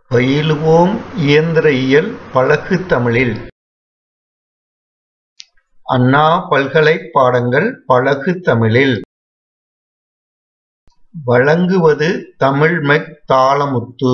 பயிலுவோம் இயந்திர இயல் பழகு தமிழில்! அண்ணா பல்கலைப் பாடங்கள் பழகு தமிழில்! வழங்குவது தமிழ்மெக் தாளமுத்து.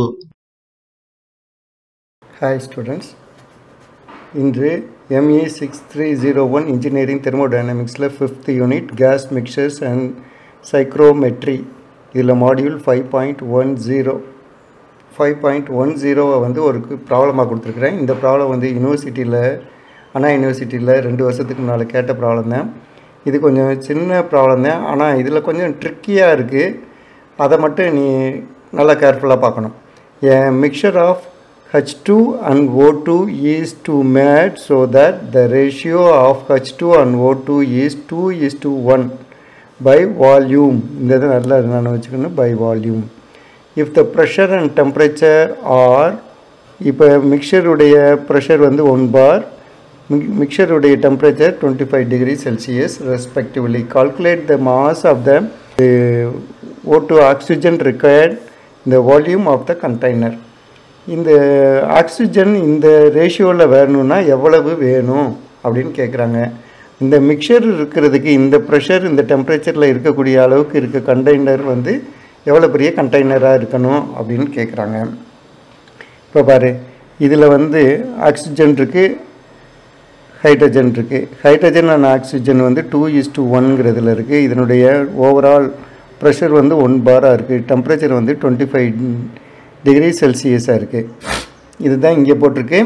ஹாய் ஸ்டூடெண்ட்ஸ் இன்று M E six three zero one engineering தெர்மோடைனமிக்ஸில் fifth unit gas mixtures and psychrometry இதில் module five point one zero five point one ஜீரோவை வந்து ஒரு ப்ராப்ளமாக கொடுத்துருக்குறேன் இந்த ப்ராப்ளம் வந்து யூனிவர்சிட்டியில் அண்ணா யூனிவர்சிட்டியில் ரெண்டு வருஷத்துக்கு முன்னால் கேட்ட ப்ராப்ளம் தான் இது கொஞ்சம் சின்ன ப்ராப்ளம் தான் ஆனால் இதில் கொஞ்சம் ட்ரிக்கியாக இருக்குது அதை மட்டும் நீ நல்லா கேர்ஃபுல்லாக பார்க்கணும் a mixture of H2 and O2 is to match so that the ratio of H2 and O2 is 2 is to 1 by volume இந்த இது நல்லா நான் வச்சுக்கணும் by volume if the pressure and temperature are இப்போ மிக்சருடைய ப்ரெஷர் வந்து one bar மிக்சருடைய temperature twenty five degree Celsius respectively calculate the mass of the O two oxygen required இந்த வால்யூம் ஆஃப் த கண்டெய்னர் இந்த ஆக்சிஜன் இந்த ரேஷியோவில் வேணும்னா எவ்வளவு வேணும் அப்படின்னு கேட்குறாங்க இந்த மிக்சர் இருக்கிறதுக்கு இந்த ப்ரெஷர் இந்த டெம்பரேச்சரில் இருக்கக்கூடிய அளவுக்கு இருக்க கண்டெய்னர் வந்து எவ்வளோ பெரிய கண்டெய்னராக இருக்கணும் அப்படின்னு கேட்குறாங்க இப்போ பாரு இதில் வந்து ஆக்சிஜன் இருக்குது ஹைட்ரஜன் இருக்குது ஹைட்ரஜன் அண்ட் ஆக்சிஜன் வந்து டூ இஸ் டூ ஒன்ங்கிறதுல இருக்குது இதனுடைய ஓவரால் ப்ரெஷர் வந்து ஒன் பாராக இருக்குது டெம்பரேச்சர் வந்து டுவெண்ட்டி ஃபைவ் டிகிரி செல்சியஸாக இருக்குது இதுதான் இங்கே போட்டிருக்கு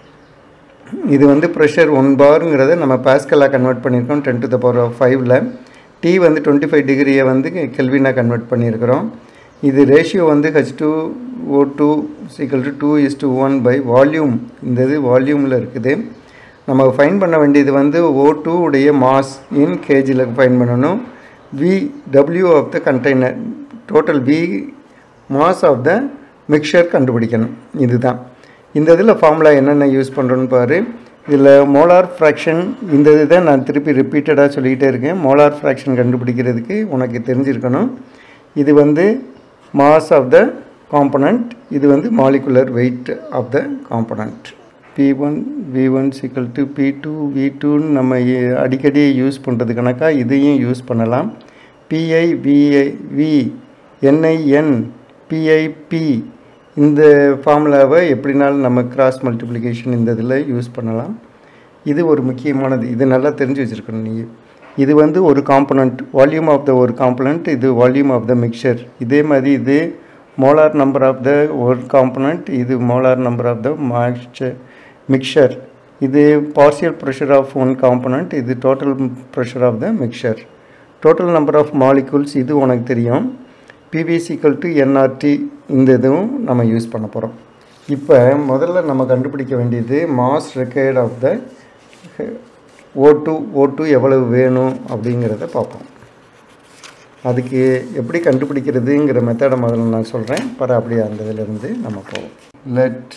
இது வந்து ப்ரெஷர் ஒன் பாருங்கிறத நம்ம பாஸ்கலாக கன்வெர்ட் பண்ணியிருக்கோம் ten to the power of ஃபைவ்ல டி வந்து டுவெண்ட்டி ஃபைவ் டிகிரியை வந்து கெல்வினாக கன்வெர்ட் பண்ணியிருக்கிறோம் இது ரேஷியோ வந்து H two O two equal to two is two one by volume இந்த இது வால்யூமில் இருக்குது நம்ம ஃபைன் பண்ண வேண்டியது வந்து ஓ டூ உடைய மாஸ் இன் கேஜியில் ஃபைன் பண்ணணும் V W of the container total V mass of the mixture கண்டுபிடிக்கணும் இதுதான் இந்த இதில் ஃபார்முலா என்னென்ன யூஸ் பண்ணுறோன்னு பாரு இதில் மோலார் ஃப்ராக்ஷன் இந்த இதை நான் திருப்பி ரிப்பீட்டடாக சொல்லிக்கிட்டே இருக்கேன் மோலார் ஃப்ராக்ஷன் கண்டுபிடிக்கிறதுக்கு உனக்கு தெரிஞ்சிருக்கணும் இது வந்து மாஸ் ஆஃப் த காம்பனண்ட் இது வந்து molecular weight of the component P one V one equal to P two V டூன்னு நம்ம அடிக்கடி யூஸ் பண்ணுறது கணக்காக இதையும் யூஸ் பண்ணலாம் P I V I V N I N P I P இந்த ஃபார்முலாவை எப்படினாலும் நம்ம கிராஸ் மல்டிப்ளிகேஷன் இந்த இதில் யூஸ் பண்ணலாம் இது ஒரு முக்கியமானது இது நல்லா தெரிஞ்சு வச்சுருக்கணும் நீ இது வந்து ஒரு காம்பனண்ட் வால்யூம் ஆஃப் த ஒரு காம்பனண்ட் இது வால்யூம் ஆஃப் த மிக்சர் இதே மாதிரி இது மோலார் நம்பர் ஆஃப் த ஒரு காம்பனண்ட் இது molar number of the mixture mixture இது partial pressure of one component இது total pressure of the mixture total number of molecules இது உனக்கு தெரியும் பிவிசிக்கல் டு என்ஆர்டி இந்த இதுவும் நம்ம யூஸ் பண்ண போகிறோம் இப்போ முதல்ல நம்ம கண்டுபிடிக்க வேண்டியது mass required of the O two O two எவ்வளவு வேணும் அப்படிங்கிறத பார்ப்போம் அதுக்கு எப்படி கண்டுபிடிக்கிறதுங்கிற மெத்தடை முதல்ல நான் சொல்கிறேன் பிற அப்படியே அந்த இதிலேருந்து நம்ம போவோம் let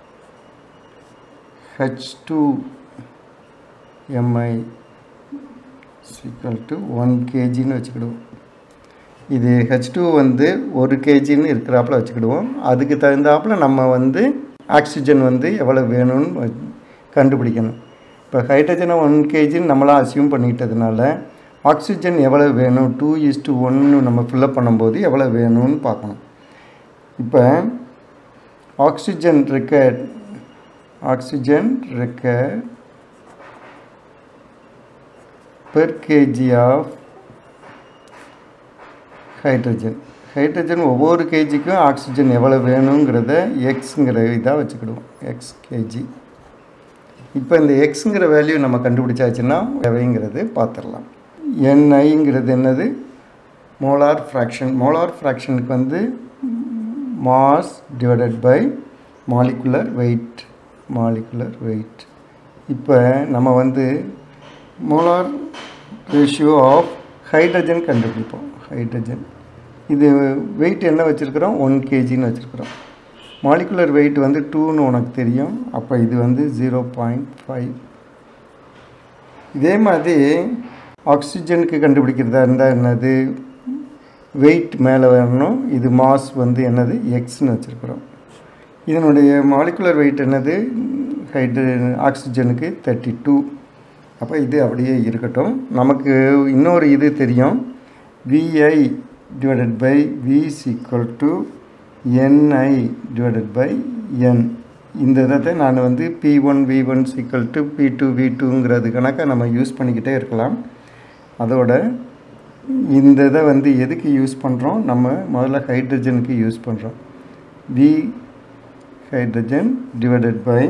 H two M I equal to one கேஜின்னு வச்சுக்கிடுவோம் இது ஹெச் டூ வந்து ஒரு கேஜின்னு இருக்கிறாப்புல வச்சுக்கிடுவோம் அதுக்கு தகுந்தாப்பில் நம்ம வந்து ஆக்சிஜன் வந்து எவ்வளோ வேணும்னு கண்டுபிடிக்கணும் இப்போ ஹைட்ரஜனை ஒன் கேஜின்னு நம்மளாம் அசியூம் பண்ணிக்கிட்டதுனால ஆக்சிஜன் எவ்வளோ வேணும் டூ இஸ் டூ ஒன்று நம்ம ஃபில்லப் பண்ணும்போது எவ்வளோ வேணும்னு பார்க்கணும் இப்போ oxygen required oxygen required per K G of hydrogen hydrogen ஒவ்வொரு கேஜிக்கும் ஆக்சிஜன் எவ்வளோ வேணுங்கிறத எக்ஸுங்கிற இதாக வச்சுக்கிடுவோம் எக்ஸ் கேஜி இப்போ இந்த எக்ஸுங்கிற வேல்யூ நம்ம கண்டுபிடிச்சாச்சுன்னா எவைங்கிறது பார்த்துடலாம் என்ஐங்கிறது என்னது மோலார் ஃப்ராக்ஷன் மோலார் ஃப்ராக்ஷனுக்கு வந்து mass divided by molecular weight molecular weight இப்போ நம்ம வந்து மோலார் ரேஷியோ ஆஃப் ஹைட்ரஜன் கண்டுபிடிப்போம் ஹைட்ரஜன் இது வெயிட் என்ன வச்சுருக்கிறோம் ஒன் கேஜின்னு வச்சுருக்கிறோம் மாலிகுலர் வெயிட் வந்து டூன்னு உனக்கு தெரியும் அப்போ இது வந்து ஜீரோ பாயிண்ட் ஃபைவ் இதே மாதிரி ஆக்சிஜனுக்கு கண்டுபிடிக்கிறதா இருந்தால் என்னது வெயிட் மேலே வரணும் இது மாஸ் வந்து என்னது எக்ஸ்னு வச்சுருக்குறோம் இதனுடைய மாலிகுலர் வெயிட் என்னது ஹைட்ர ஆக்சிஜனுக்கு தேர்ட்டி டூ அப்போ இது அப்படியே இருக்கட்டும் நமக்கு இன்னொரு இது தெரியும் V I divided by V equal to N I divided by N இந்த இதை நான் வந்து P one V one equal to P two V டூங்கிறது கணக்காக நம்ம யூஸ் பண்ணிக்கிட்டே இருக்கலாம் அதோட இந்த இதை வந்து எதுக்கு யூஸ் பண்ணுறோம் நம்ம முதல்ல ஹைட்ரஜனுக்கு யூஸ் பண்ணுறோம் V hydrogen divided by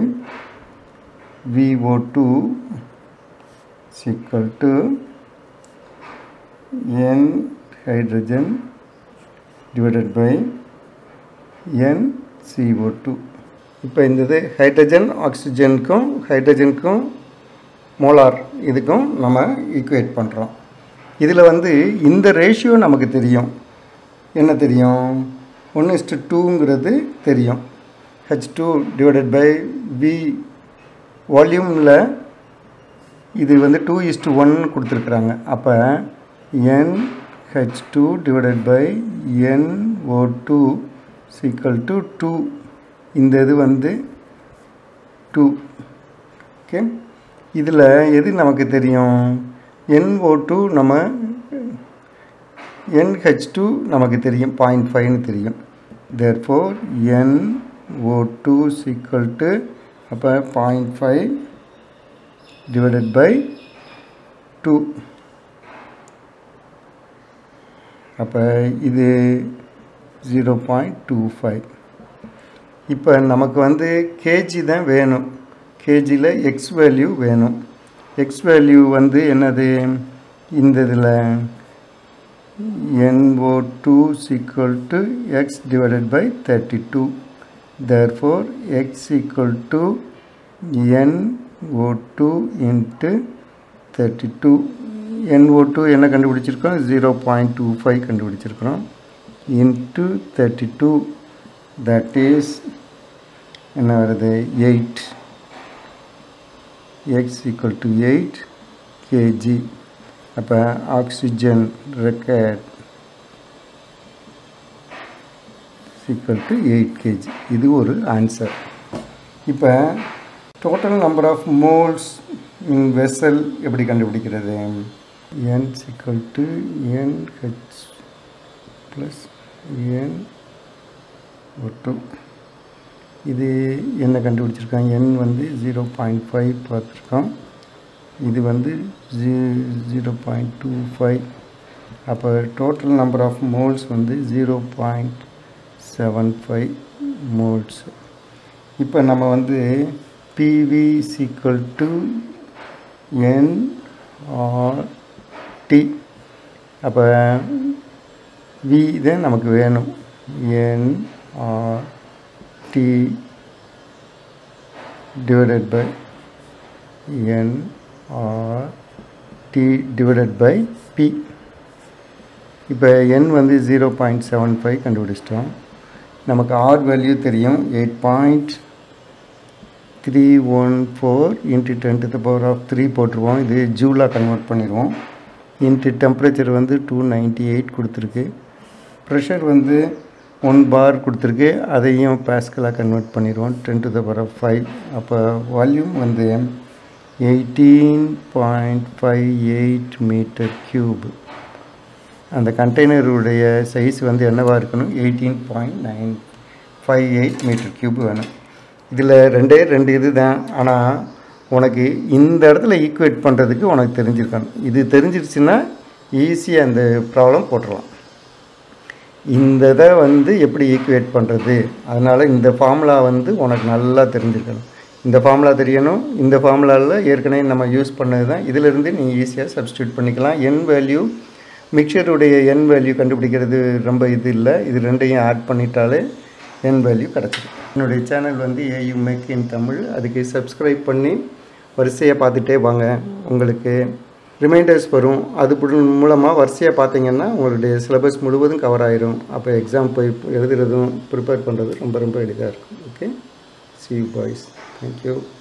VO2 is equal to N hydrogen divided by N CO2 இப்போ இந்த இது ஹைட்ரஜன் ஆக்சிஜனுக்கும் ஹைட்ரஜனுக்கும் மோலார் இதுக்கும் நம்ம ஈக்குவேட் பண்ணுறோம் இதில் வந்து இந்த ரேஷியோ நமக்கு தெரியும் என்ன தெரியும் ஒன்று இஸ்டு டூங்கிறது தெரியும் H two divided by V வால்யூமில் இது வந்து டூ இஸ்டு ஒன் கொடுத்துருக்குறாங்க அப்போ N H two divided by N O two equal to two இந்த இது வந்து டூ ஓகே இதில் எது நமக்கு தெரியும் NO2 டூ நம்ம NH2 டூ நமக்கு தெரியும் பாயிண்ட் ஃபைவ்னு தெரியும் therefore N O two equal to அப்போ point five divided by two அப்போ இது ஜீரோ பாயிண்ட் டூ ஃபைவ் இப்போ நமக்கு வந்து கேஜி தான் வேணும் கேஜியில் எக்ஸ் வேல்யூ வேணும் எக்ஸ் வேல்யூ வந்து என்னது இந்த இதில் NO2 two equal to x divided by thirty two therefore x equal to NO2 into thirty two NO2 என்ன கண்டுபிடிச்சிருக்கோம் ஜீரோ பாயிண்ட் டூ ஃபைவ் கண்டுபிடிச்சிருக்கிறோம் into thirty two that is என்ன வருது eight x equal to eight KG அப்போ oxygen reacted equal to eight KG இது ஒரு answer இப்போ total number of moles in vessel எப்படி கண்டுபிடிக்கிறது N equal to N H plus N ஒட்டு இது என்ன கண்டுபிடிச்சிருக்காங்க என் வந்து ஜீரோ பாயிண்ட் ஃபைவ் பார்த்துருக்கோம் இது வந்து ஜீ ஜீரோ பாயிண்ட் டூ ஃபைவ் அப்போ டோட்டல் நம்பர் ஆஃப் மோல்ஸ் வந்து zero point seven five moles இப்போ நம்ம வந்து PV equal to N R T அப்போ வி தான் நமக்கு வேணும் N R T divided by n or t divided by p இப்போ n வந்து ஜீரோ பாயிண்ட் செவன் ஃபைவ் கண்டுபிடிச்சிட்டோம் நமக்கு ஆர் வேல்யூ தெரியும் eight point three one four into ten to the power of three போட்டுருவோம் இது ஜூலாக கன்வெர்ட் பண்ணிடுவோம் into temperature வந்து டூ நைன்ட்டி எயிட் கொடுத்துருக்கு ப்ரெஷர் வந்து ஒன் பார் கொடுத்துருக்கு அதையும் பேஸ்கலாக கன்வெர்ட் பண்ணிடுவோம் ten to the power of five அப்போ வால்யூம் வந்து eighteen point five eight metre cube அந்த கண்டெய்னருடைய சைஸ் வந்து என்னவாக இருக்கணும் eighteen point nine five eight metre cube வேணும் இதில் ரெண்டே ரெண்டு இது தான் ஆனால் உனக்கு இந்த இடத்துல ஈக்குவேட் பண்ணுறதுக்கு உனக்கு தெரிஞ்சிருக்கணும் இது தெரிஞ்சிருச்சுன்னா ஈஸியாக அந்த ப்ராப்ளம் போட்டுடலாம் இந்த இதை வந்து எப்படி ஈக்குவேட் பண்ணுறது அதனால் இந்த ஃபார்முலா வந்து உனக்கு நல்லா தெரிஞ்சிருக்கணும் இந்த ஃபார்முலா தெரியணும் இந்த ஃபார்முலாவில் ஏற்கனவே நம்ம யூஸ் பண்ணது தான் இதிலிருந்து நீ ஈஸியாக சப்ஸ்டியூட் பண்ணிக்கலாம் என் வேல்யூ மிக்சருடைய என் வேல்யூ கண்டுபிடிக்கிறது ரொம்ப இது இல்லை இது ரெண்டையும் ஆட் பண்ணிட்டாலே என் வேல்யூ கிடச்சிடும் என்னுடைய சேனல் வந்து ஏயு மேக் இன் தமிழ் அதுக்கு சப்ஸ்கிரைப் பண்ணி வரிசையாக பார்த்துட்டே வாங்க உங்களுக்கு ரிமைண்டர்ஸ் வரும் அது மூலமாக வரிசையாக பார்த்தீங்கன்னா உங்களுடைய சிலபஸ் முழுவதும் கவர் ஆயிரும் அப்போ எக்ஸாம் போய் எழுதுறதும் ப்ரிப்பேர் பண்ணுறதும் ரொம்ப ரொம்ப எளிதாக இருக்கும் ஓகே சி பாய்ஸ் தேங்க்யூ